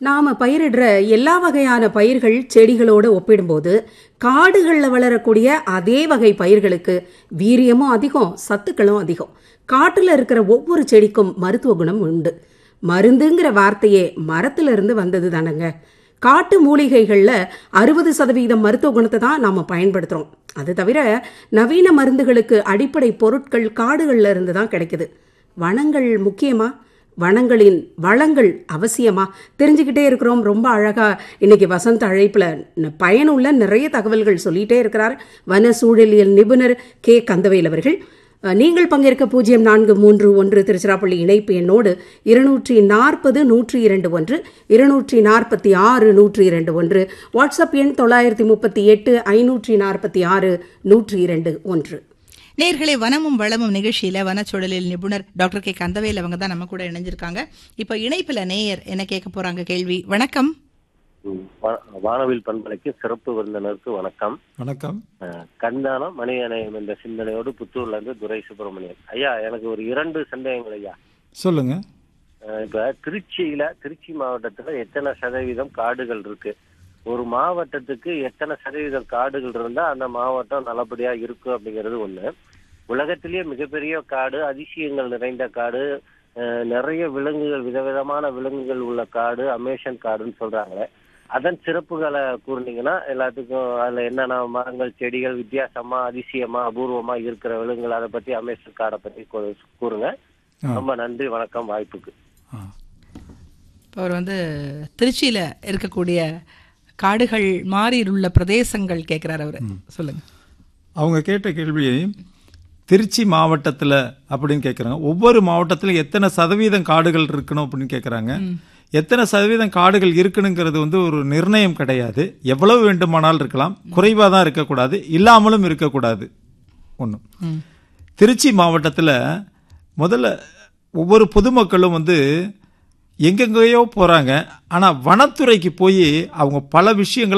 நாம பயிரிடுற எல்லா வகையான பயிர்கள் செடிகளோட ஒப்பிடும்போது காடுகள்ல வளரக்கூடிய அதே வகை பயிர்களுக்கு வீரியமும் அதிகம் சத்துக்களும் அதிகம் காட்டுல இருக்கிற ஒவ்வொரு செடிக்கும் மருத்துவ குணம் உண்டு மருந்துங்கிற வார்த்தையே மரத்துல இருந்து வந்தது தானங்க காட்டு மூலிகைகள்ல அறுபது சதவீதம் மருத்துவ குணத்தை தான் நாம பயன்படுத்துறோம் அது தவிர நவீன மருந்துகளுக்கு அடிப்படை பொருட்கள் காடுகள்ல இருந்து தான் கிடைக்குது வனங்கள் முக்கியமா வனங்களின் வளங்கள் அவசியமா தெரிஞ்சுக்கிட்டே இருக்கிறோம் ரொம்ப அழகா இன்னைக்கு வசந்த் அழைப்புல ந- பயனுள்ள நிறைய தகவல்கள் சொல்லிட்டே இருக்கிறார் வன சூழலியல் நிபுணர் கே கந்தவேல் அவர்கள் அஹ், நீங்கள் பங்கேற்க பூஜ்ஜியம் நான்கு மூன்று ஒன்று திருச்சிராப்பள்ளி இணைப்பு எண்ணோடு இருநூற்றி நாற்பது நூற்றி இரண்டு ஒன்று இருநூற்றி நாற்பத்தி ஆறு நூற்றி இரண்டு ஒன்று வாட்ஸ்அப் எண் தொள்ளாயிரத்தி முப்பத்தி எட்டு ஐநூற்றி நாற்பத்தி ஆறு நூற்றி இரண்டு ஒன்று நேர்களே வனமும் வளமும் நிகழ்ச்சியில வனச்சூழலில் நிபுணர் டாக்டர் கே கந்தவேல் அவங்க தான் நம்ம கூட இணைஞ்சிருக்காங்க இப்போ இணைப்புல நேயர் என்ன கேட்க போறாங்க கேள்வி வணக்கம் ம், வா- வானவில் பண்பலைக்கு சிறப்பு விருந்தினருக்கு வணக்கம் வணக்கம் அஹ், கண்தானம் மணியணையம் என்ற சிந்தனையோடு புத்தூர்ல இருந்து துரை சுப்பிரமணியன் ஐயா எனக்கு ஒரு இரண்டு சந்தேகங்கள் ஐயா சொல்லுங்க அஹ், இப்ப திருச்சியில திருச்சி மாவட்டத்துல எத்தனை சதவீதம் காடுகள் இருக்கு ஒரு மாவட்டத்துக்கு எத்தனை சதவீதம் காடுகள் இருந்தா அந்த மாவட்டம் நல்லபடியா இருக்கும் அப்படிங்கிறது ஒண்ணு உலகத்திலேயே மிகப்பெரிய காடு அதிசயங்கள் நிறைந்த காடு அஹ், நிறைய விலங்குகள் விதவிதமான விலங்குகள் உள்ள காடு அமேசன் காடுன்னு சொல்றாங்களே அதன் சிறப்புகளை கூறுனீங்கன்னா எல்லாத்துக்கும் அதுல என்னென்ன மரங்கள் செடிகள் வித்தியாசமா அதிசயமா அபூர்வமா இருக்கிற விலங்குகள் அதை பத்தி அமேசன் காடை பத்தி கூ- கூறுங்க ஆ. ரொம்ப நன்றி வணக்கம் வாய்ப்புக்கு ஆ. இப்போ அவர் வந்து திருச்சியில இருக்கக்கூடிய காடுகள் மாறி உள்ள பிரதேசங்கள் கேட்கிறார் அவரு சொல்லுங்க அவங்க கேட்ட கேள்வியை திருச்சி மாவட்டத்தில் அப்படின்னு கேட்குறாங்க ஒவ்வொரு மாவட்டத்திலும் எத்தனை சதவீதம் காடுகள் இருக்கணும் அப்படின்னு கேட்குறாங்க எத்தனை சதவீதம் காடுகள் இருக்கணுங்கிறது வந்து ஒரு நிர்ணயம் கிடையாது எவ்வளவு வேண்டுமானாலும் இருக்கலாம் குறைவாக தான் இருக்கக்கூடாது இல்லாமலும் இருக்கக்கூடாது ஒன்று திருச்சி மாவட்டத்தில் முதல்ல ஒவ்வொரு பொதுமக்களும் வந்து எங்கெங்கேயோ போகிறாங்க ஆனால் வனத்துறைக்கு போய் அவங்க பல விஷயங்களை